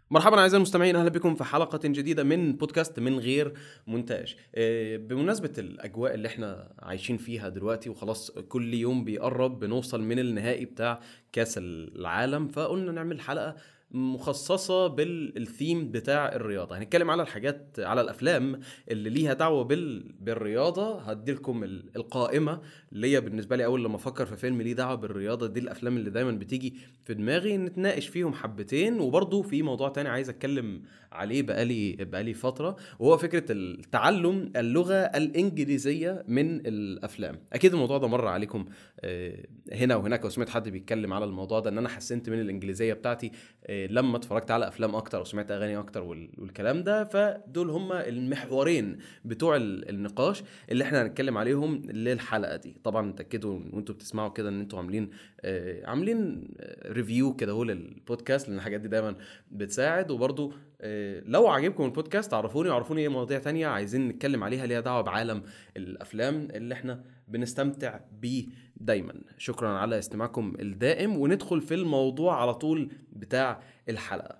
مرحبا اعزائي المستمعين اهلا بكم في حلقه جديده من بودكاست من غير مونتاج آه، بمناسبه الاجواء اللي احنا عايشين فيها دلوقتي وخلاص كل يوم بيقرب بنوصل من النهائي بتاع كاس العالم فقلنا نعمل حلقه مخصصه بالثيم بتاع الرياضه هنتكلم على الحاجات على الافلام اللي ليها دعوه بال... بالرياضه هدي لكم القائمه اللي هي بالنسبه لي اول لما افكر في فيلم ليه دعوه بالرياضه دي الافلام اللي دايما بتيجي في دماغي نتناقش فيهم حبتين وبرضه في موضوع تاني عايز اتكلم عليه بقالي بقالي فتره وهو فكره التعلم اللغه الانجليزيه من الافلام اكيد الموضوع ده مر عليكم آه، هنا وهناك وسمعت حد بيتكلم على الموضوع ده ان انا حسنت من الانجليزيه بتاعتي آه، لما اتفرجت على افلام اكتر وسمعت اغاني اكتر والكلام ده فدول هما المحورين بتوع النقاش اللي احنا هنتكلم عليهم للحلقه دي طبعا تاكدوا وانتوا بتسمعوا كده ان انتوا عاملين آه، عاملين ريفيو كده هو للبودكاست لان الحاجات دي دايما بتساعد وبرضو لو عجبكم البودكاست عرفوني وعرفوني ايه مواضيع تانية عايزين نتكلم عليها ليها دعوه بعالم الافلام اللي احنا بنستمتع بيه دايما شكرا على استماعكم الدائم وندخل في الموضوع على طول بتاع الحلقه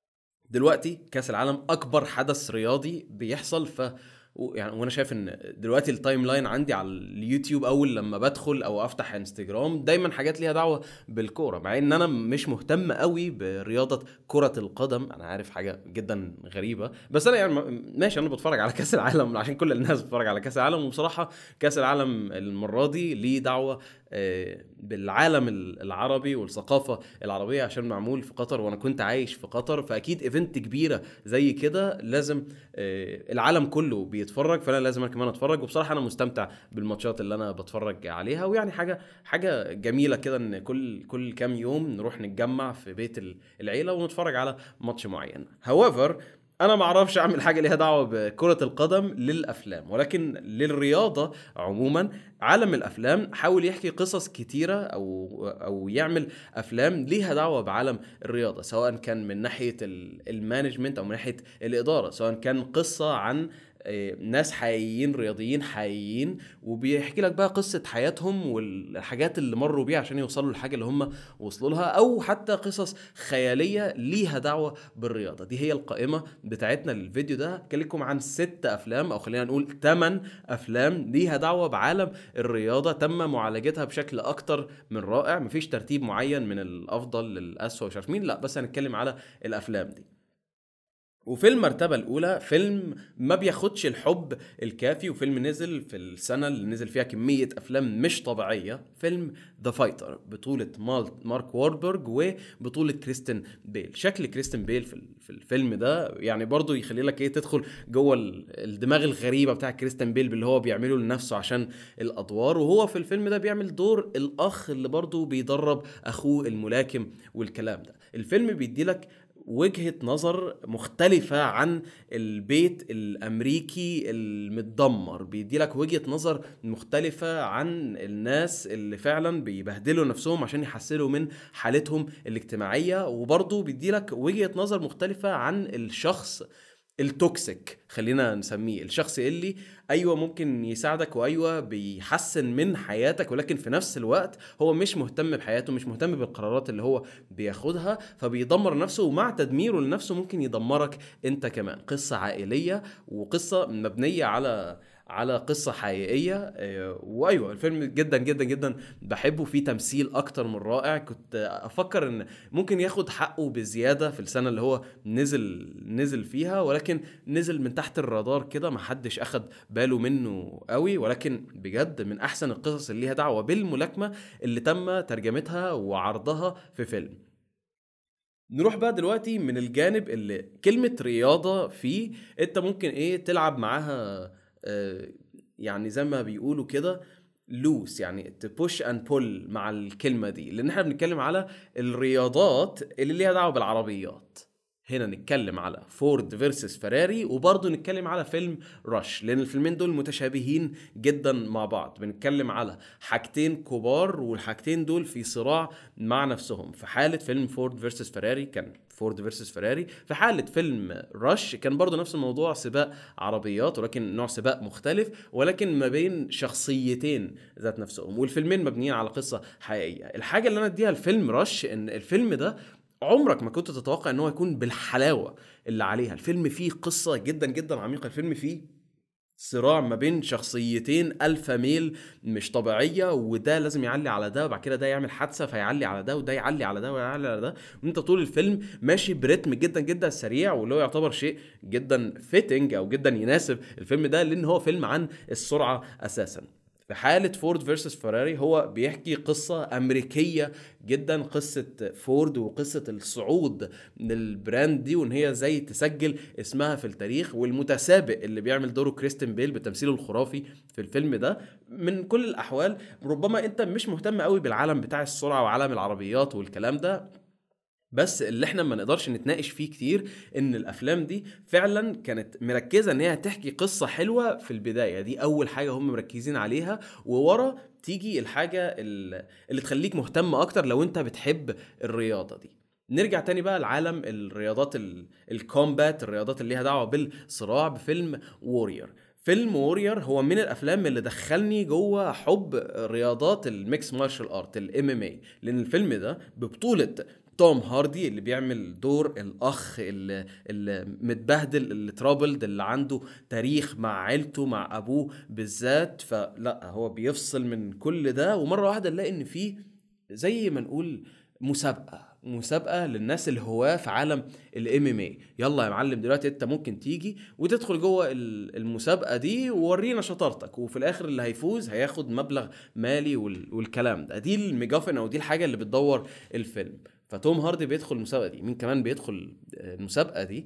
دلوقتي كاس العالم اكبر حدث رياضي بيحصل ف يعني وانا شايف ان دلوقتي التايم لاين عندي على اليوتيوب اول لما بدخل او افتح انستجرام دايما حاجات ليها دعوه بالكوره مع ان انا مش مهتم قوي برياضه كره القدم انا عارف حاجه جدا غريبه بس انا يعني ماشي انا بتفرج على كاس العالم عشان كل الناس بتتفرج على كاس العالم وبصراحه كاس العالم المره دي ليه دعوه آه، بالعالم العربي والثقافه العربيه عشان معمول في قطر وانا كنت عايش في قطر فاكيد ايفنت كبيره زي كده لازم آه، العالم كله بيتفرج فانا لازم انا كمان اتفرج وبصراحه انا مستمتع بالماتشات اللي انا بتفرج عليها ويعني حاجه حاجه جميله كده ان كل كل كام يوم نروح نتجمع في بيت العيله ونتفرج على ماتش معين هاويفر انا ما اعرفش اعمل حاجه ليها دعوه بكره القدم للافلام ولكن للرياضه عموما عالم الافلام حاول يحكي قصص كتيره او او يعمل افلام ليها دعوه بعالم الرياضه سواء كان من ناحيه المانجمنت او من ناحيه الاداره سواء كان قصه عن آه، ناس حقيقيين رياضيين حقيقيين وبيحكي لك بقى قصه حياتهم والحاجات اللي مروا بيها عشان يوصلوا للحاجه اللي هم وصلوا لها او حتى قصص خياليه ليها دعوه بالرياضه دي هي القائمه بتاعتنا للفيديو ده هتكلمكم عن ست افلام او خلينا نقول ثمان افلام ليها دعوه بعالم الرياضه تم معالجتها بشكل اكتر من رائع مفيش ترتيب معين من الافضل للاسوء مش عارف مين لا بس هنتكلم على الافلام دي وفي المرتبة الأولى فيلم ما بياخدش الحب الكافي وفيلم نزل في السنة اللي نزل فيها كمية أفلام مش طبيعية فيلم ذا فايتر بطولة مارك ووربرج وبطولة كريستن بيل شكل كريستن بيل في الفيلم ده يعني برضه يخلي لك ايه تدخل جوه الدماغ الغريبة بتاع كريستن بيل باللي هو بيعمله لنفسه عشان الأدوار وهو في الفيلم ده بيعمل دور الأخ اللي برضه بيدرب أخوه الملاكم والكلام ده الفيلم بيدي لك وجهه نظر مختلفه عن البيت الامريكي المتدمر بيدي لك وجهه نظر مختلفه عن الناس اللي فعلا بيبهدلوا نفسهم عشان يحسنوا من حالتهم الاجتماعيه وبرضه بيدي لك وجهه نظر مختلفه عن الشخص التوكسيك خلينا نسميه الشخص اللي ايوه ممكن يساعدك وايوه بيحسن من حياتك ولكن في نفس الوقت هو مش مهتم بحياته مش مهتم بالقرارات اللي هو بياخدها فبيدمر نفسه ومع تدميره لنفسه ممكن يدمرك انت كمان قصه عائليه وقصه مبنيه على على قصه حقيقيه آه، وايوه الفيلم جدا جدا جدا بحبه فيه تمثيل اكتر من رائع كنت افكر ان ممكن ياخد حقه بزياده في السنه اللي هو نزل نزل فيها ولكن نزل من تحت الرادار كده ما حدش اخد باله منه قوي ولكن بجد من احسن القصص اللي ليها دعوه بالملاكمه اللي تم ترجمتها وعرضها في فيلم نروح بقى دلوقتي من الجانب اللي كلمة رياضة فيه انت ممكن ايه تلعب معاها آه، يعني زي ما بيقولوا كده لوس يعني تبوش اند بول مع الكلمه دي لان احنا بنتكلم على الرياضات اللي ليها دعوه بالعربيات هنا نتكلم على فورد فيرسس فراري وبرضه نتكلم على فيلم رش لان الفيلمين دول متشابهين جدا مع بعض بنتكلم على حاجتين كبار والحاجتين دول في صراع مع نفسهم في حاله فيلم فورد فيرسس فراري كان فورد فيرسس فراري في حاله فيلم رش كان برضه نفس الموضوع سباق عربيات ولكن نوع سباق مختلف ولكن ما بين شخصيتين ذات نفسهم والفيلمين مبنيين على قصه حقيقيه الحاجه اللي انا اديها الفيلم رش ان الفيلم ده عمرك ما كنت تتوقع ان هو يكون بالحلاوه اللي عليها الفيلم فيه قصه جدا جدا عميقه الفيلم فيه صراع ما بين شخصيتين الفا ميل مش طبيعيه وده لازم يعلي على ده وبعد كده ده يعمل حادثه فيعلي على ده وده يعلي على ده ويعلي على ده وانت طول الفيلم ماشي برتم جدا جدا سريع واللي هو يعتبر شيء جدا فيتنج او جدا يناسب الفيلم ده لان هو فيلم عن السرعه اساسا في حالة فورد فيرسس فراري هو بيحكي قصة أمريكية جدا قصة فورد وقصة الصعود من البراند دي وإن هي زي تسجل اسمها في التاريخ والمتسابق اللي بيعمل دوره كريستن بيل بتمثيله الخرافي في الفيلم ده من كل الأحوال ربما أنت مش مهتم قوي بالعالم بتاع السرعة وعالم العربيات والكلام ده بس اللي احنا ما نقدرش نتناقش فيه كتير ان الافلام دي فعلا كانت مركزه ان هي تحكي قصه حلوه في البدايه دي اول حاجه هم مركزين عليها وورا تيجي الحاجه اللي تخليك مهتم اكتر لو انت بتحب الرياضه دي نرجع تاني بقى لعالم الرياضات الكومبات الرياضات اللي ليها دعوه بالصراع بفيلم وورير فيلم وورير هو من الافلام اللي دخلني جوه حب رياضات الميكس مارشال ارت الام ام اي لان الفيلم ده ببطوله توم هاردي اللي بيعمل دور الاخ اللي, اللي متبهدل اللي ترابلد اللي عنده تاريخ مع عيلته مع ابوه بالذات فلا هو بيفصل من كل ده ومره واحده نلاقي ان في زي ما نقول مسابقه مسابقه للناس الهواه في عالم الام ام اي يلا يا معلم دلوقتي انت ممكن تيجي وتدخل جوه المسابقه دي وورينا شطارتك وفي الاخر اللي هيفوز هياخد مبلغ مالي والكلام ده دي الميجافن او دي الحاجه اللي بتدور الفيلم فتوم هاردي بيدخل المسابقه دي مين كمان بيدخل المسابقه دي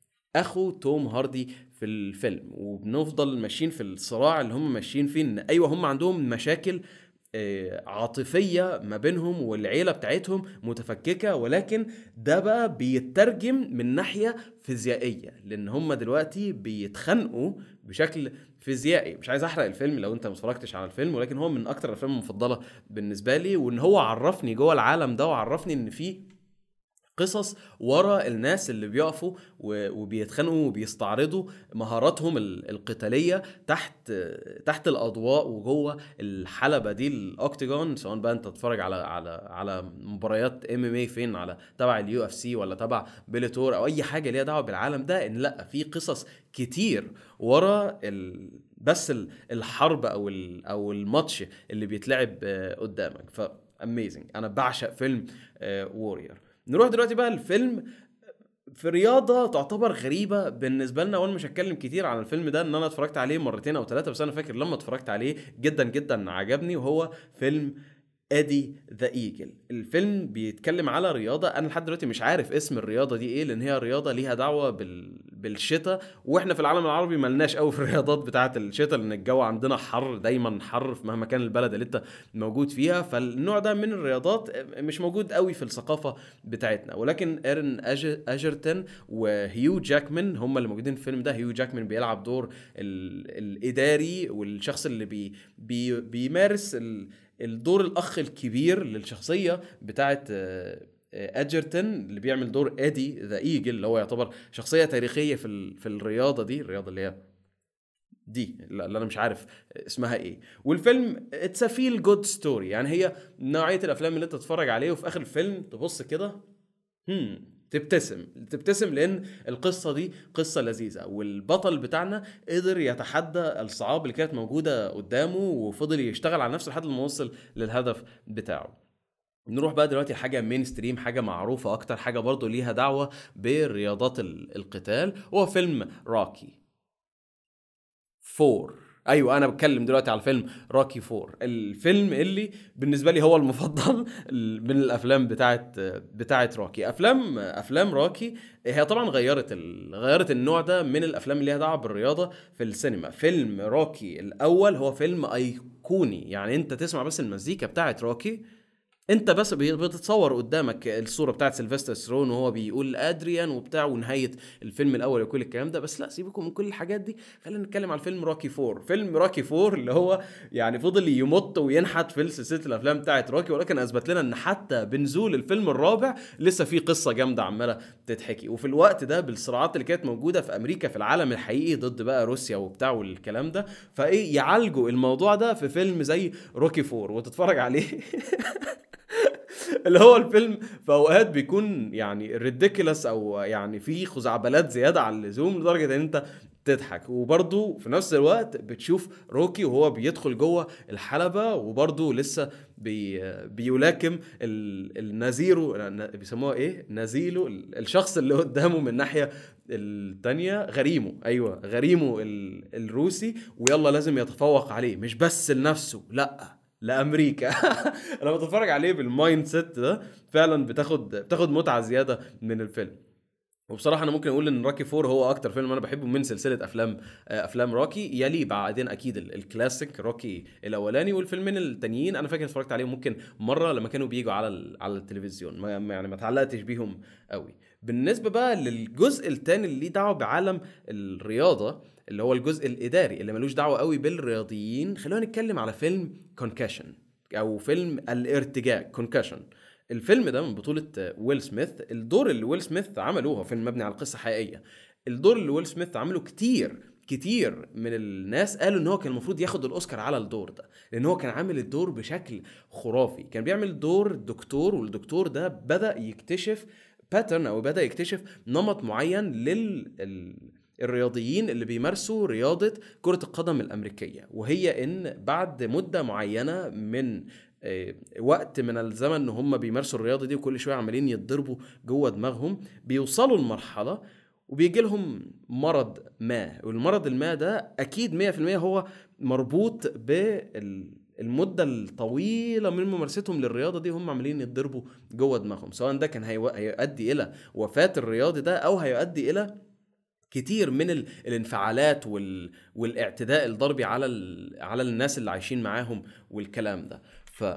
اخو توم هاردي في الفيلم وبنفضل ماشيين في الصراع اللي هم ماشيين فيه ان ايوه هم عندهم مشاكل آه، عاطفيه ما بينهم والعيله بتاعتهم متفككه ولكن ده بقى بيترجم من ناحيه فيزيائيه لان هم دلوقتي بيتخانقوا بشكل فيزيائي مش عايز احرق الفيلم لو انت ما اتفرجتش على الفيلم ولكن هو من اكتر الافلام المفضله بالنسبه لي وان هو عرفني جوه العالم ده وعرفني ان في قصص ورا الناس اللي بيقفوا وبيتخانقوا وبيستعرضوا مهاراتهم القتاليه تحت تحت الاضواء وجوه الحلبه دي الاوكتيجون سواء بقى انت تتفرج على على على مباريات ام ام اي فين على تبع اليو اف سي ولا تبع بيليتور او اي حاجه ليها دعوه بالعالم ده ان لا في قصص كتير ورا ال... بس الحرب او او الماتش اللي بيتلعب قدامك ف اميزنج انا بعشق فيلم وورير نروح دلوقتي بقى الفيلم في رياضة تعتبر غريبة بالنسبة لنا وانا مش هتكلم كتير عن الفيلم ده ان انا اتفرجت عليه مرتين او ثلاثة بس انا فاكر لما اتفرجت عليه جدا جدا عجبني وهو فيلم ادي ذا ايجل الفيلم بيتكلم على رياضه انا لحد دلوقتي مش عارف اسم الرياضه دي ايه لان هي رياضه ليها دعوه بال... بالشتاء واحنا في العالم العربي ملناش قوي في الرياضات بتاعه الشتاء لان الجو عندنا حر دايما حر في مهما كان البلد اللي انت موجود فيها فالنوع ده من الرياضات مش موجود قوي في الثقافه بتاعتنا ولكن ايرن أج... اجرتن وهيو جاكمان هم اللي موجودين في الفيلم ده هيو جاكمان بيلعب دور ال... الاداري والشخص اللي بي... بي... بيمارس ال... الدور الاخ الكبير للشخصيه بتاعت ادجرتون آه، اللي بيعمل دور ادي ذا ايجل اللي هو يعتبر شخصيه تاريخيه في في الرياضه دي الرياضه اللي هي دي اللي انا مش عارف اسمها ايه والفيلم اتس ا فيل جود ستوري يعني هي نوعيه الافلام اللي انت تتفرج عليه وفي اخر الفيلم تبص كده هم تبتسم تبتسم لان القصه دي قصه لذيذه والبطل بتاعنا قدر يتحدى الصعاب اللي كانت موجوده قدامه وفضل يشتغل على نفسه لحد ما وصل للهدف بتاعه نروح بقى دلوقتي لحاجه مين ستريم حاجه معروفه اكتر حاجه برضو ليها دعوه برياضات القتال وهو فيلم راكي فور ايوه انا بتكلم دلوقتي على فيلم راكي فور الفيلم اللي بالنسبه لي هو المفضل من الافلام بتاعت بتاعت راكي افلام افلام راكي هي طبعا غيرت ال... غيرت النوع ده من الافلام اللي ليها دعوه بالرياضه في السينما فيلم راكي الاول هو فيلم ايقوني يعني انت تسمع بس المزيكا بتاعت راكي انت بس بتتصور قدامك الصوره بتاعت سيلفستر سترون وهو بيقول ادريان وبتاع ونهايه الفيلم الاول وكل الكلام ده بس لا سيبكم من كل الحاجات دي خلينا نتكلم على الفيلم روكي فور فيلم روكي فور اللي هو يعني فضل يمط وينحت في سلسله الافلام بتاعت روكي ولكن اثبت لنا ان حتى بنزول الفيلم الرابع لسه في قصه جامده عماله تتحكي وفي الوقت ده بالصراعات اللي كانت موجوده في امريكا في العالم الحقيقي ضد بقى روسيا وبتاع والكلام ده فايه يعالجوا الموضوع ده في فيلم زي روكي فور وتتفرج عليه اللي هو الفيلم في اوقات بيكون يعني ريديكولس او يعني فيه خزعبلات زياده عن اللزوم لدرجه ان انت تضحك وبرضه في نفس الوقت بتشوف روكي وهو بيدخل جوه الحلبة وبرضه لسه بي بيلاكم النزيرو بيسموها ايه نزيله الشخص اللي قدامه من ناحية التانية غريمه ايوه غريمه الروسي ويلا لازم يتفوق عليه مش بس لنفسه لا لامريكا لما تتفرج عليه بالمايند سيت ده فعلا بتاخد بتاخد متعه زياده من الفيلم وبصراحه انا ممكن اقول ان روكي فور هو اكتر فيلم انا بحبه من سلسله افلام آه، افلام روكي يلي بعدين اكيد الكلاسيك روكي الاولاني والفيلمين التانيين انا فاكر اتفرجت عليهم ممكن مره لما كانوا بيجوا على على التلفزيون ما يعني ما اتعلقتش بيهم قوي بالنسبه بقى للجزء الثاني اللي ليه دعوه بعالم الرياضه اللي هو الجزء الاداري اللي ملوش دعوه قوي بالرياضيين خلونا نتكلم على فيلم كونكشن او فيلم الارتجاع كونكشن الفيلم ده من بطولة ويل سميث الدور اللي ويل سميث عمله هو فيلم مبني على قصة حقيقية الدور اللي ويل سميث عمله كتير كتير من الناس قالوا ان هو كان المفروض ياخد الاوسكار على الدور ده لان هو كان عامل الدور بشكل خرافي كان بيعمل دور دكتور والدكتور ده بدا يكتشف باترن او بدا يكتشف نمط معين لل الرياضيين اللي بيمارسوا رياضة كرة القدم الأمريكية وهي إن بعد مدة معينة من آه، وقت من الزمن ان هم بيمارسوا الرياضه دي وكل شويه عمالين يتضربوا جوه دماغهم بيوصلوا لمرحله وبيجي لهم مرض ما والمرض الما ده اكيد 100% هو مربوط بالمده الطويله من ممارستهم للرياضه دي هم عمالين يتضربوا جوه دماغهم سواء ده كان هيؤدي الى وفاه الرياضي ده او هيؤدي الى كتير من الانفعالات والاعتداء الضربي على على الناس اللي عايشين معاهم والكلام ده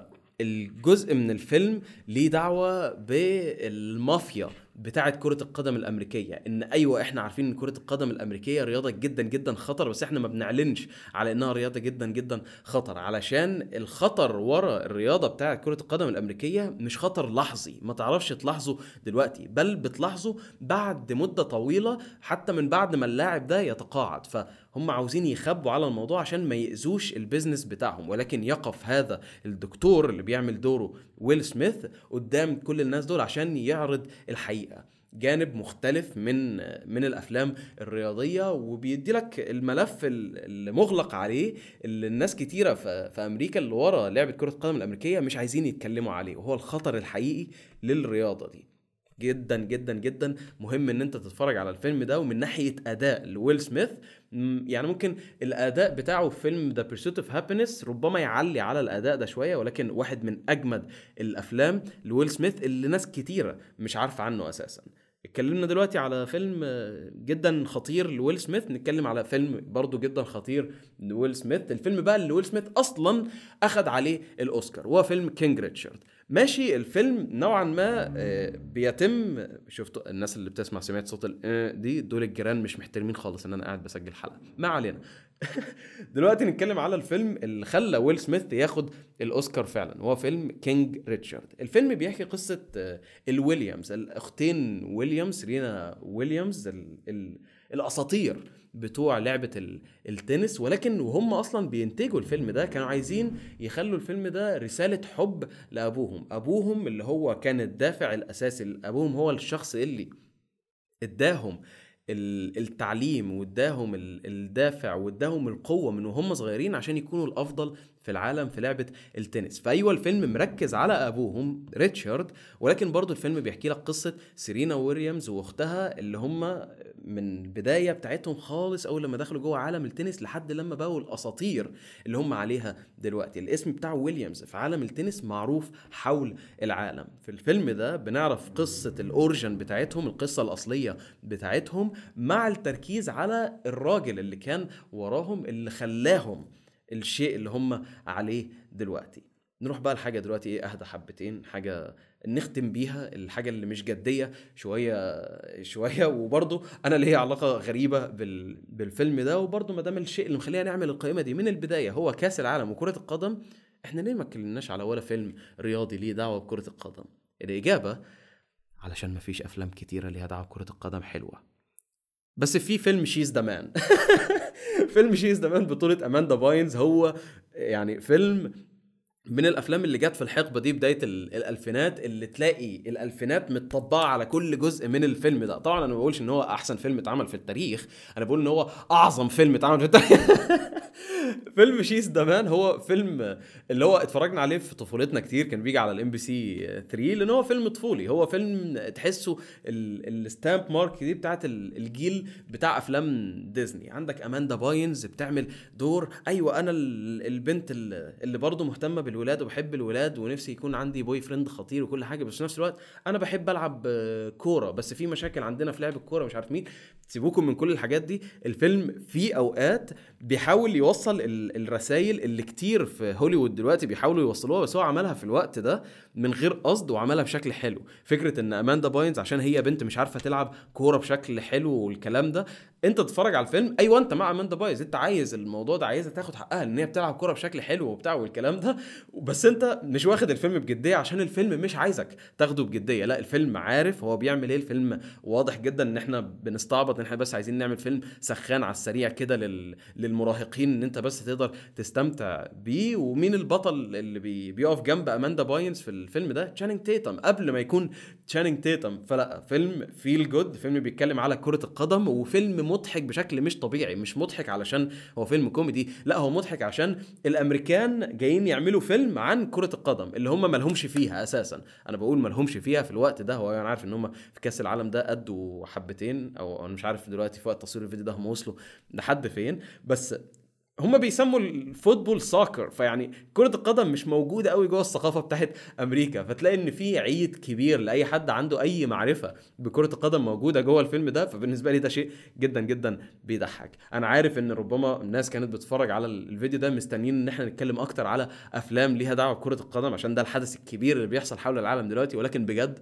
فالجزء من الفيلم ليه دعوه بالمافيا بتاعه كرة القدم الأمريكية إن أيوة إحنا عارفين إن كرة القدم الأمريكية رياضة جدا جدا خطر بس إحنا ما بنعلنش على إنها رياضة جدا جدا خطر علشان الخطر ورا الرياضة بتاعه كرة القدم الأمريكية مش خطر لحظي ما تعرفش تلاحظه دلوقتي بل بتلاحظه بعد مدة طويلة حتى من بعد ما اللاعب ده يتقاعد فهم عاوزين يخبوا على الموضوع عشان ما يأذوش البيزنس بتاعهم ولكن يقف هذا الدكتور اللي بيعمل دوره ويل سميث قدام كل الناس دول عشان يعرض الحقيقة الحقيقه جانب مختلف من من الافلام الرياضيه وبيدي لك الملف المغلق عليه اللي الناس كتيره في امريكا اللي ورا لعبه كره القدم الامريكيه مش عايزين يتكلموا عليه وهو الخطر الحقيقي للرياضه دي جدا جدا جدا مهم ان انت تتفرج على الفيلم ده ومن ناحيه اداء لويل سميث يعني ممكن الاداء بتاعه في فيلم ذا بيرسوت اوف هابينس ربما يعلي على الاداء ده شويه ولكن واحد من اجمد الافلام لويل سميث اللي ناس كتيره مش عارفه عنه اساسا اتكلمنا دلوقتي على فيلم جدا خطير لويل سميث نتكلم على فيلم برضو جدا خطير لويل سميث الفيلم بقى اللي ويل سميث اصلا اخذ عليه الاوسكار وهو فيلم كينج ريتشارد ماشي الفيلم نوعا ما آه، بيتم شفتوا الناس اللي بتسمع سمعت صوت آه، دي دول الجيران مش محترمين خالص ان انا قاعد بسجل حلقه ما علينا دلوقتي نتكلم على الفيلم اللي خلى ويل سميث ياخد الاوسكار فعلا هو فيلم كينج ريتشارد الفيلم بيحكي قصه آه، الويليامز الاختين ويليامز رينا ويليامز ال ال الاساطير بتوع لعبه التنس ولكن وهم اصلا بينتجوا الفيلم ده كانوا عايزين يخلوا الفيلم ده رساله حب لابوهم ابوهم اللي هو كان الدافع الاساسي ابوهم هو الشخص اللي اداهم التعليم واداهم الدافع واداهم القوه من وهم صغيرين عشان يكونوا الافضل في العالم في لعبه التنس فايوه الفيلم مركز على ابوهم ريتشارد ولكن برضو الفيلم بيحكي لك قصه سيرينا ويليامز واختها اللي هم من البدايه بتاعتهم خالص اول لما دخلوا جوه عالم التنس لحد لما بقوا الاساطير اللي هم عليها دلوقتي الاسم بتاع ويليامز في عالم التنس معروف حول العالم في الفيلم ده بنعرف قصه الاورجن بتاعتهم القصه الاصليه بتاعتهم مع التركيز على الراجل اللي كان وراهم اللي خلاهم الشيء اللي هم عليه دلوقتي نروح بقى لحاجه دلوقتي ايه اهدى حبتين حاجه نختم بيها الحاجه اللي مش جديه شويه شويه وبرضه انا ليا علاقه غريبه بال... بالفيلم ده وبرضه ما دام الشيء اللي مخلينا نعمل القائمه دي من البدايه هو كاس العالم وكره القدم احنا ليه ما اتكلمناش على ولا فيلم رياضي ليه دعوه بكره القدم الاجابه علشان ما فيش افلام كتيره ليها دعوه بكره القدم حلوه بس في فيلم شيز ذا مان فيلم شيز ذا مان بطولة اماندا باينز هو يعني فيلم من الافلام اللي جت في الحقبه دي بدايه ال- الالفينات اللي تلاقي الالفينات متطبعه على كل جزء من الفيلم ده طبعا انا ما بقولش ان هو احسن فيلم اتعمل في التاريخ انا بقول ان هو اعظم فيلم اتعمل في التاريخ فيلم شيس دمان هو فيلم اللي هو اتفرجنا عليه في طفولتنا كتير كان بيجي على الام بي سي 3 لان هو فيلم طفولي هو فيلم تحسه الستامب مارك دي بتاعت ال- الجيل بتاع افلام ديزني عندك اماندا باينز بتعمل دور ايوه انا ال- البنت ال- اللي برضه مهتمه بالولاد وبحب الولاد ونفسي يكون عندي بوي فريند خطير وكل حاجه بس في نفس الوقت انا بحب العب آه، كوره بس في مشاكل عندنا في لعب الكوره مش عارف مين سيبوكم من كل الحاجات دي الفيلم في اوقات بيحاول يوصل الرسائل اللي كتير في هوليوود دلوقتي بيحاولوا يوصلوها بس هو عملها في الوقت ده من غير قصد وعملها بشكل حلو فكره ان اماندا باينز عشان هي بنت مش عارفه تلعب كوره بشكل حلو والكلام ده انت تتفرج على الفيلم ايوه انت مع اماندا باينز انت عايز الموضوع ده عايزها تاخد حقها ان هي بتلعب كوره بشكل حلو وبتاع والكلام ده بس انت مش واخد الفيلم بجديه عشان الفيلم مش عايزك تاخده بجديه لا الفيلم عارف هو بيعمل ايه الفيلم واضح جدا ان احنا بنستعبط ان احنا بس عايزين نعمل فيلم سخان على السريع كده لل... للمراهقين ان انت بس تقدر تستمتع بيه ومين البطل اللي بي... بيقف جنب اماندا باينز في الفيلم ده تشانينج تيتم قبل ما يكون تشانينج تيتم فلا فيلم فيل جود فيلم بيتكلم على كرة القدم وفيلم مضحك بشكل مش طبيعي مش مضحك علشان هو فيلم كوميدي لا هو مضحك عشان الامريكان جايين يعملوا فيلم عن كرة القدم اللي هم مالهمش فيها اساسا انا بقول مالهمش فيها في الوقت ده هو انا عارف ان هم في كاس العالم ده قدوا حبتين او انا مش عارف دلوقتي في وقت تصوير الفيديو ده هم وصلوا لحد فين بس هم بيسموا الفوتبول ساكر فيعني كرة القدم مش موجودة قوي جوه الثقافة بتاعت أمريكا فتلاقي إن في عيد كبير لأي حد عنده أي معرفة بكرة القدم موجودة جوه الفيلم ده فبالنسبة لي ده شيء جدا جدا بيضحك أنا عارف إن ربما الناس كانت بتتفرج على الفيديو ده مستنيين إن احنا نتكلم أكتر على أفلام ليها دعوة بكرة القدم عشان ده الحدث الكبير اللي بيحصل حول العالم دلوقتي ولكن بجد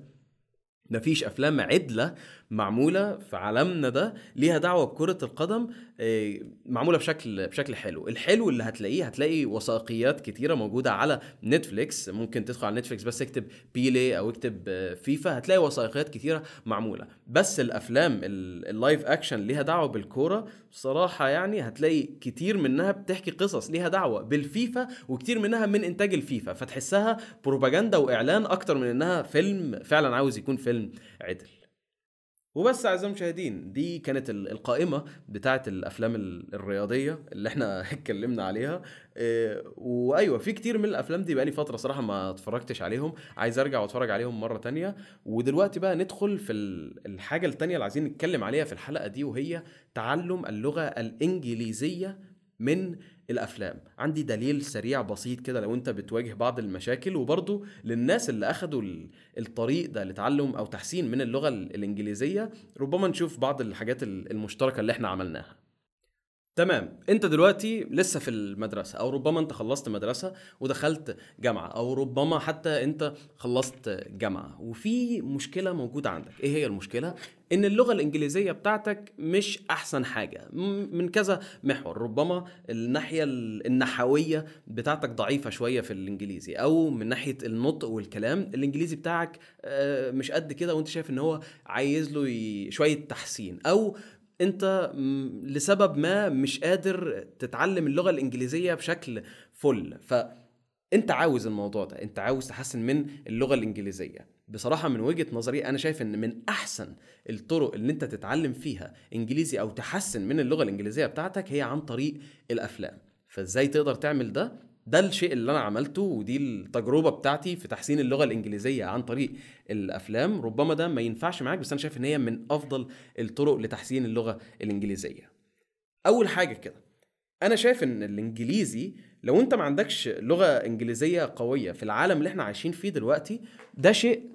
مفيش افلام عدله معموله في عالمنا ده ليها دعوه بكره القدم آه، معموله بشكل بشكل حلو الحلو اللي هتلاقيه هتلاقي وثائقيات كتيره موجوده على نتفليكس ممكن تدخل على نتفليكس بس اكتب بيلي او اكتب آه، فيفا هتلاقي وثائقيات كتيره معموله بس الافلام ال- اللايف اكشن ليها دعوه بالكوره بصراحه يعني هتلاقي كتير منها بتحكي قصص ليها دعوه بالفيفا وكتير منها من انتاج الفيفا فتحسها بروباجندا واعلان اكتر من انها فيلم فعلا عاوز يكون فيلم عدل وبس اعزائي المشاهدين دي كانت ال- القائمه بتاعه الافلام ال- الرياضيه اللي احنا اتكلمنا عليها إيه، وايوه في كتير من الافلام دي بقالي فتره صراحه ما اتفرجتش عليهم عايز ارجع واتفرج عليهم مره تانية ودلوقتي بقى ندخل في ال- الحاجه التانية اللي عايزين نتكلم عليها في الحلقه دي وهي تعلم اللغه الانجليزيه من الافلام عندي دليل سريع بسيط كده لو انت بتواجه بعض المشاكل وبرضه للناس اللي اخدوا ال- الطريق ده لتعلم او تحسين من اللغه ال- الانجليزيه ربما نشوف بعض الحاجات ال- المشتركه اللي احنا عملناها تمام انت دلوقتي لسه في المدرسه او ربما انت خلصت مدرسه ودخلت جامعه او ربما حتى انت خلصت جامعه وفي مشكله موجوده عندك ايه هي المشكله ان اللغه الانجليزيه بتاعتك مش احسن حاجه م- من كذا محور ربما الناحيه ال- النحويه بتاعتك ضعيفه شويه في الانجليزي او من ناحيه النطق والكلام الانجليزي بتاعك آه، مش قد كده وانت شايف ان هو عايز له ي- شويه تحسين او انت م- لسبب ما مش قادر تتعلم اللغه الانجليزيه بشكل فل فانت عاوز الموضوع ده انت عاوز تحسن من اللغه الانجليزيه بصراحه من وجهه نظري انا شايف ان من احسن الطرق اللي انت تتعلم فيها انجليزي او تحسن من اللغه الانجليزيه بتاعتك هي عن طريق الافلام فازاي تقدر تعمل ده ده الشيء اللي انا عملته ودي التجربه بتاعتي في تحسين اللغه الانجليزيه عن طريق الافلام ربما ده ما ينفعش معاك بس انا شايف ان هي من افضل الطرق لتحسين اللغه الانجليزيه اول حاجه كده انا شايف ان الانجليزي لو انت ما عندكش لغه انجليزيه قويه في العالم اللي احنا عايشين فيه دلوقتي ده شيء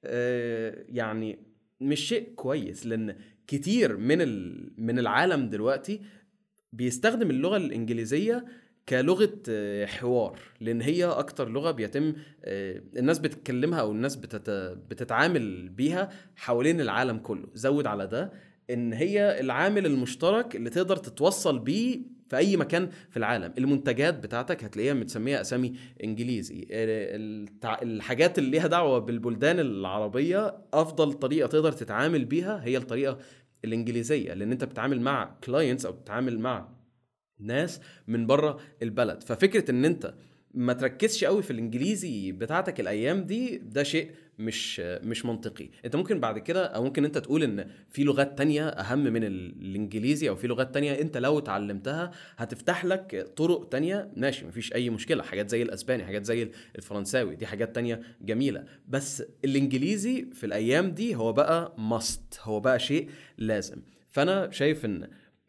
آه، يعني مش شيء كويس لان كتير من ال- من العالم دلوقتي بيستخدم اللغه الانجليزيه كلغه آه، حوار لان هي اكتر لغه بيتم آه، الناس بتتكلمها او الناس بتت... بتتعامل بيها حوالين العالم كله زود على ده ان هي العامل المشترك اللي تقدر تتوصل بيه في اي مكان في العالم المنتجات بتاعتك هتلاقيها متسميه اسامي انجليزي آه، التع- الحاجات اللي ليها دعوه بالبلدان العربيه افضل طريقه تقدر تتعامل بيها هي الطريقه الانجليزيه لان انت بتتعامل مع كلاينتس او بتتعامل مع ناس من بره البلد ففكره ان انت ما تركزش قوي في الانجليزي بتاعتك الايام دي ده شيء مش مش منطقي انت ممكن بعد كده او ممكن انت تقول ان في لغات تانية اهم من الانجليزي او في لغات تانية انت لو اتعلمتها هتفتح لك طرق تانية ماشي مفيش اي مشكله حاجات زي الاسباني حاجات زي الفرنساوي دي حاجات تانية جميله بس الانجليزي في الايام دي هو بقى ماست هو بقى شيء لازم فانا شايف ان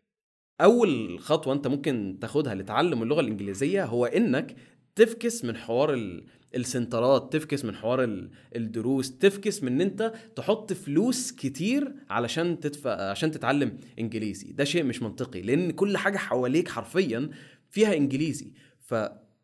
اول خطوه انت ممكن تاخدها لتعلم اللغه الانجليزيه هو انك تفكس من حوار ال... السنترات تفكس من حوار ال... الدروس تفكس من ان انت تحط فلوس كتير علشان تدفع عشان تتعلم انجليزي ده شيء مش منطقي لان كل حاجه حواليك حرفيا فيها انجليزي ف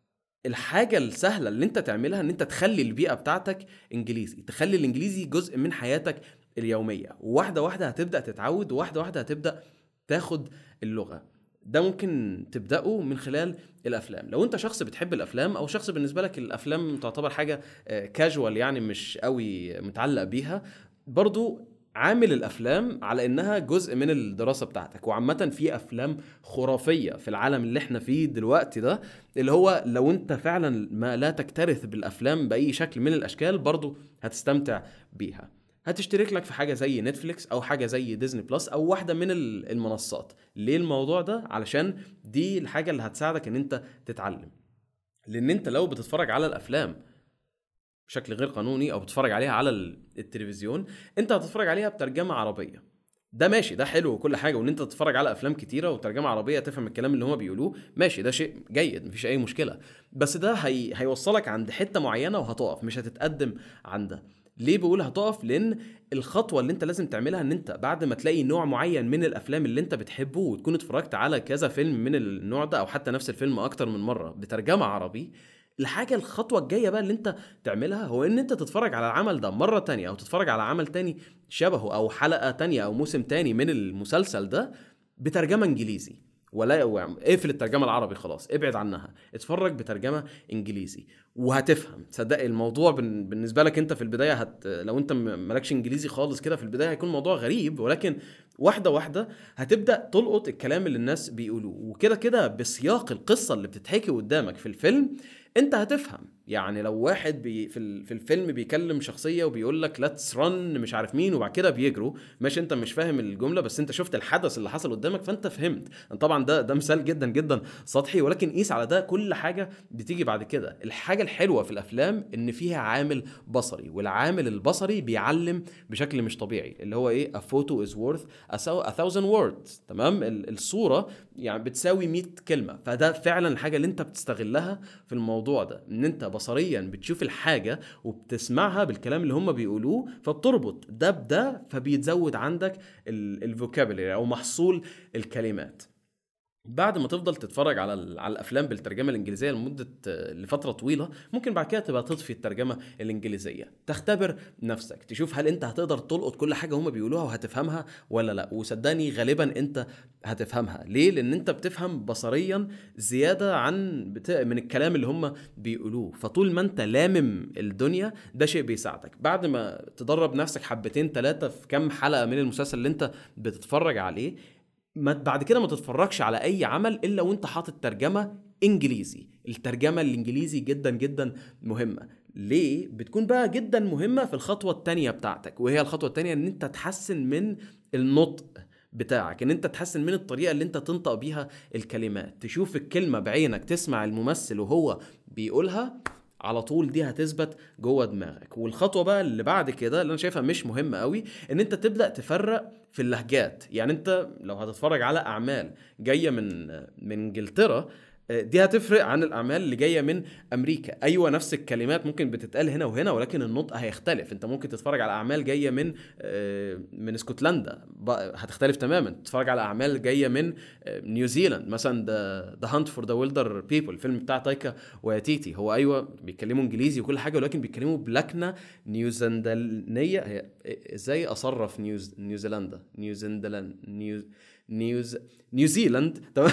الحاجة السهلة اللي انت تعملها ان انت تخلي البيئة بتاعتك انجليزي تخلي الانجليزي جزء من حياتك اليومية وواحدة واحدة هتبدأ تتعود وواحدة واحدة هتبدأ تاخد اللغة ده ممكن تبداه من خلال الافلام لو انت شخص بتحب الافلام او شخص بالنسبه لك الافلام تعتبر حاجه كاجوال يعني مش قوي متعلق بيها برضو عامل الافلام على انها جزء من الدراسه بتاعتك وعامه في افلام خرافيه في العالم اللي احنا فيه دلوقتي ده اللي هو لو انت فعلا ما لا تكترث بالافلام باي شكل من الاشكال برضو هتستمتع بيها هتشترك لك في حاجه زي نتفليكس او حاجه زي ديزني بلس او واحده من المنصات ليه الموضوع ده علشان دي الحاجه اللي هتساعدك ان انت تتعلم لان انت لو بتتفرج على الافلام بشكل غير قانوني او بتتفرج عليها على التلفزيون انت هتتفرج عليها بترجمه عربيه ده ماشي ده حلو وكل حاجه وان انت تتفرج على افلام كتيره وترجمه عربيه تفهم الكلام اللي هما بيقولوه ماشي ده شيء جيد مفيش اي مشكله بس ده هي... هيوصلك عند حته معينه وهتقف مش هتتقدم عندها ليه بقول هتقف لان الخطوه اللي انت لازم تعملها ان انت بعد ما تلاقي نوع معين من الافلام اللي انت بتحبه وتكون اتفرجت على كذا فيلم من النوع ده او حتى نفس الفيلم اكتر من مره بترجمه عربي الحاجه الخطوه الجايه بقى اللي انت تعملها هو ان انت تتفرج على العمل ده مره تانية او تتفرج على عمل تاني شبهه او حلقه تانية او موسم تاني من المسلسل ده بترجمه انجليزي ولا اقفل الترجمه العربي خلاص ابعد عنها اتفرج بترجمه انجليزي وهتفهم تصدق الموضوع بالنسبه لك انت في البدايه هت... لو انت مالكش انجليزي خالص كده في البدايه هيكون الموضوع غريب ولكن واحده واحده هتبدا تلقط الكلام اللي الناس بيقولوه وكده كده بسياق القصه اللي بتتحكي قدامك في الفيلم انت هتفهم يعني لو واحد بي في, في الفيلم بيكلم شخصيه وبيقول لك ليتس رن مش عارف مين وبعد كده بيجروا ماشي انت مش فاهم الجمله بس انت شفت الحدث اللي حصل قدامك فانت فهمت طبعا ده ده مثال جدا جدا سطحي ولكن قيس على ده كل حاجه بتيجي بعد كده الحاجه الحلوه في الافلام ان فيها عامل بصري والعامل البصري بيعلم بشكل مش طبيعي اللي هو ايه a photo is worth a thousand words تمام الصوره يعني بتساوي 100 كلمه فده فعلا الحاجه اللي انت بتستغلها في الموضوع ده ان انت بصريا بتشوف الحاجه وبتسمعها بالكلام اللي هم بيقولوه فبتربط ده بده فبيتزود عندك الفوكابولري او محصول الكلمات بعد ما تفضل تتفرج على على الافلام بالترجمه الانجليزيه لمده لفتره طويله ممكن بعد كده تبقى تطفي الترجمه الانجليزيه تختبر نفسك تشوف هل انت هتقدر تلقط كل حاجه هم بيقولوها وهتفهمها ولا لا وصدقني غالبا انت هتفهمها ليه لان انت بتفهم بصريا زياده عن بت... من الكلام اللي هم بيقولوه فطول ما انت لامم الدنيا ده شيء بيساعدك بعد ما تدرب نفسك حبتين ثلاثه في كم حلقه من المسلسل اللي انت بتتفرج عليه ما بعد كده ما تتفرجش على اي عمل الا وانت حاطط ترجمه انجليزي الترجمه الانجليزي جدا جدا مهمه ليه بتكون بقى جدا مهمه في الخطوه الثانيه بتاعتك وهي الخطوه الثانيه ان انت تحسن من النطق بتاعك ان انت تحسن من الطريقه اللي انت تنطق بيها الكلمات تشوف الكلمه بعينك تسمع الممثل وهو بيقولها على طول دي هتثبت جوه دماغك والخطوه بقى اللي بعد كده اللي انا شايفها مش مهمه قوي ان انت تبدا تفرق في اللهجات يعني انت لو هتتفرج على اعمال جايه من من انجلترا دي هتفرق عن الاعمال اللي جايه من امريكا ايوه نفس الكلمات ممكن بتتقال هنا وهنا ولكن النطق هيختلف انت ممكن تتفرج على اعمال جايه من من اسكتلندا هتختلف تماما تتفرج على اعمال جايه من نيوزيلاند مثلا ذا هانت فور ذا ويلدر بيبل الفيلم بتاع تايكا وياتيتي هو ايوه بيتكلموا انجليزي وكل حاجه ولكن بيتكلموا بلكنه نيوزندلانيه هي ازاي اصرف نيوز نيوزيلندا نيوزندلان نيوز نيوز نيوزيلاند تمام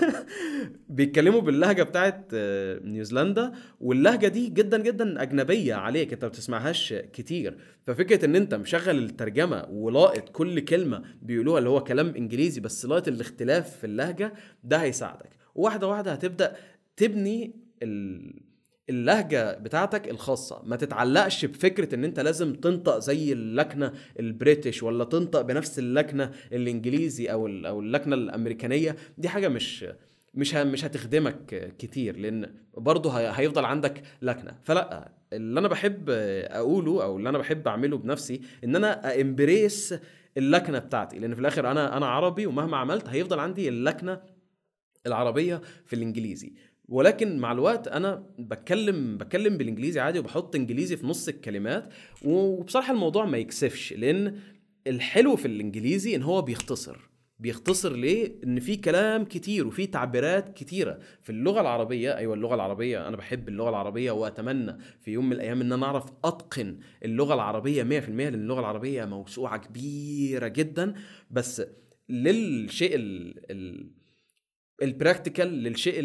بيتكلموا باللهجه بتاعت نيوزيلندا واللهجه دي جدا جدا اجنبيه عليك انت ما بتسمعهاش كتير ففكره ان انت مشغل الترجمه ولاقط كل كلمه بيقولوها اللي هو كلام انجليزي بس لاقط الاختلاف في اللهجه ده هيساعدك واحده واحده هتبدا تبني ال... اللهجه بتاعتك الخاصه ما تتعلقش بفكره ان انت لازم تنطق زي اللكنه البريتش ولا تنطق بنفس اللكنه الانجليزي او او اللكنه الامريكانيه دي حاجه مش مش مش هتخدمك كتير لان برضه هيفضل عندك لكنه فلا اللي انا بحب اقوله او اللي انا بحب اعمله بنفسي ان انا امبريس اللكنه بتاعتي لان في الاخر انا انا عربي ومهما عملت هيفضل عندي اللكنه العربيه في الانجليزي ولكن مع الوقت انا بتكلم بتكلم بالانجليزي عادي وبحط انجليزي في نص الكلمات وبصراحه الموضوع ما يكسفش لان الحلو في الانجليزي ان هو بيختصر بيختصر ليه ان في كلام كتير وفي تعبيرات كتيره في اللغه العربيه ايوه اللغه العربيه انا بحب اللغه العربيه واتمنى في يوم من الايام ان انا اعرف اتقن اللغه العربيه 100% لان اللغه العربيه موسوعه كبيره جدا بس للشيء ال ال البراكتيكال للشيء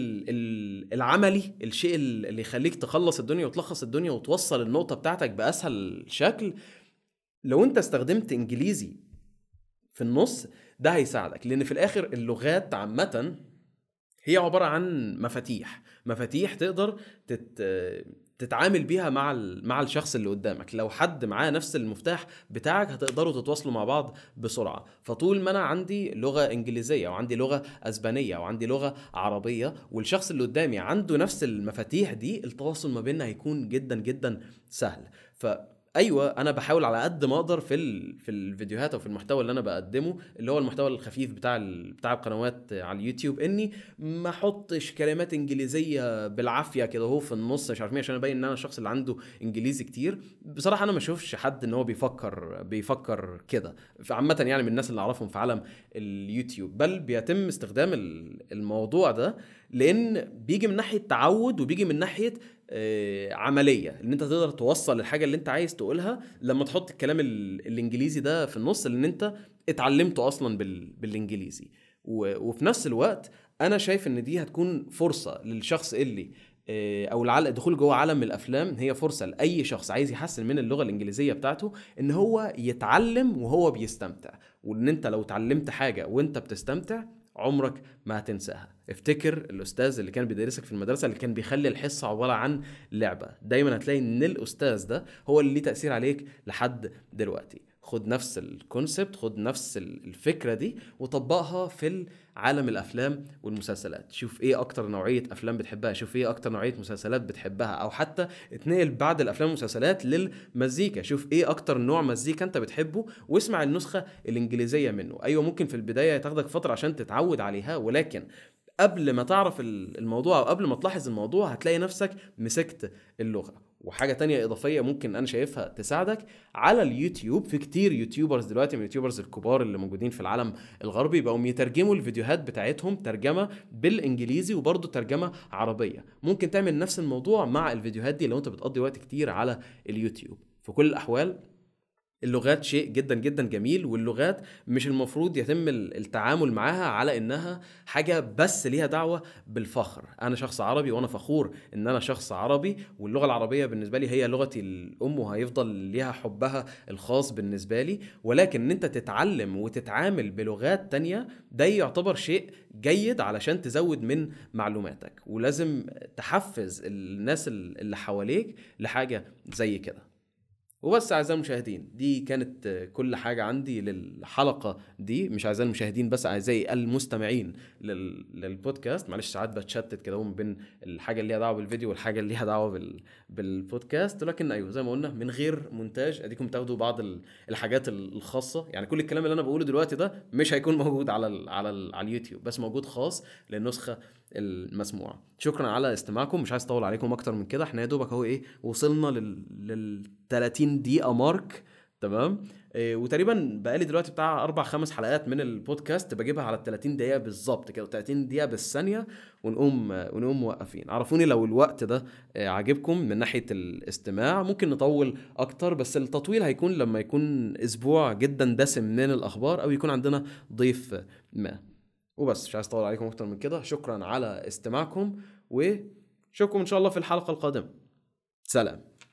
العملي الشيء اللي يخليك تخلص الدنيا وتلخص الدنيا وتوصل النقطه بتاعتك باسهل شكل لو انت استخدمت انجليزي في النص ده هيساعدك لان في الاخر اللغات عامه هي عباره عن مفاتيح مفاتيح تقدر تت... تتعامل بيها مع مع الشخص اللي قدامك لو حد معاه نفس المفتاح بتاعك هتقدروا تتواصلوا مع بعض بسرعه فطول ما انا عندي لغه انجليزيه وعندي لغه اسبانيه وعندي لغه عربيه والشخص اللي قدامي عنده نفس المفاتيح دي التواصل ما بيننا هيكون جدا جدا سهل ف ايوه انا بحاول على قد ما اقدر في ال... في الفيديوهات او في المحتوى اللي انا بقدمه اللي هو المحتوى الخفيف بتاع ال... بتاع القنوات على اليوتيوب اني ما احطش كلمات انجليزيه بالعافيه كده اهو في النص مش عارف مين عشان ابين ان انا الشخص اللي عنده انجليزي كتير بصراحه انا ما اشوفش حد ان هو بيفكر بيفكر كده عامه يعني من الناس اللي اعرفهم في عالم اليوتيوب بل بيتم استخدام الموضوع ده لان بيجي من ناحيه تعود وبيجي من ناحيه آه، عمليه ان انت تقدر توصل الحاجه اللي انت عايز تقولها لما تحط الكلام الانجليزي ده في النص لان انت اتعلمته اصلا بالانجليزي وفي نفس الوقت انا شايف ان دي هتكون فرصه للشخص اللي آه، او الدخول جوه عالم الافلام هي فرصه لاي شخص عايز يحسن من اللغه الانجليزيه بتاعته ان هو يتعلم وهو بيستمتع وان انت لو اتعلمت حاجه وانت بتستمتع عمرك ما هتنساها افتكر الاستاذ اللي كان بيدرسك في المدرسه اللي كان بيخلي الحصه عباره عن لعبه دايما هتلاقي ان الاستاذ ده هو اللي ليه تاثير عليك لحد دلوقتي خد نفس الكونسبت خد نفس الفكره دي وطبقها في عالم الافلام والمسلسلات شوف ايه اكتر نوعيه افلام بتحبها شوف ايه اكتر نوعيه مسلسلات بتحبها او حتى اتنقل بعد الافلام والمسلسلات للمزيكا شوف ايه اكتر نوع مزيكا انت بتحبه واسمع النسخه الانجليزيه منه ايوه ممكن في البدايه تاخدك فتره عشان تتعود عليها ولكن قبل ما تعرف الموضوع او قبل ما تلاحظ الموضوع هتلاقي نفسك مسكت اللغه وحاجه تانية اضافيه ممكن انا شايفها تساعدك على اليوتيوب في كتير يوتيوبرز دلوقتي من اليوتيوبرز الكبار اللي موجودين في العالم الغربي بقوا يترجموا الفيديوهات بتاعتهم ترجمه بالانجليزي وبرضه ترجمه عربيه ممكن تعمل نفس الموضوع مع الفيديوهات دي لو انت بتقضي وقت كتير على اليوتيوب في كل الاحوال اللغات شيء جدا جدا جميل واللغات مش المفروض يتم التعامل معاها على انها حاجه بس ليها دعوه بالفخر انا شخص عربي وانا فخور ان انا شخص عربي واللغه العربيه بالنسبه لي هي لغتي الام وهيفضل ليها حبها الخاص بالنسبه لي ولكن ان انت تتعلم وتتعامل بلغات تانية ده يعتبر شيء جيد علشان تزود من معلوماتك ولازم تحفز الناس اللي حواليك لحاجه زي كده وبس اعزائي المشاهدين دي كانت كل حاجه عندي للحلقه دي مش اعزائي المشاهدين بس اعزائي المستمعين للبودكاست معلش ساعات بتشتت كده ما بين الحاجه اللي ليها دعوه بالفيديو والحاجه اللي ليها دعوه بال... بالبودكاست ولكن ايوه زي ما قلنا من غير مونتاج اديكم تاخدوا بعض الحاجات الخاصه يعني كل الكلام اللي انا بقوله دلوقتي ده مش هيكون موجود على ال... على ال... على اليوتيوب بس موجود خاص للنسخه المسموعه شكرا على استماعكم مش عايز اطول عليكم اكتر من كده احنا يا دوبك اهو ايه وصلنا لل, لل 30 دقيقه مارك تمام إيه وتقريبا بقالي دلوقتي بتاع اربع خمس حلقات من البودكاست بجيبها على ال 30 دقيقه بالظبط كده 30 دقيقه بالثانيه ونقوم ونقوم موقفين عرفوني لو الوقت ده آه، عاجبكم من ناحيه الاستماع ممكن نطول اكتر بس التطويل هيكون لما يكون اسبوع جدا دسم من الاخبار او يكون عندنا ضيف ما وبس مش عايز اطول عليكم اكتر من كده شكرا على استماعكم وشوفكم ان شاء الله في الحلقه القادمه سلام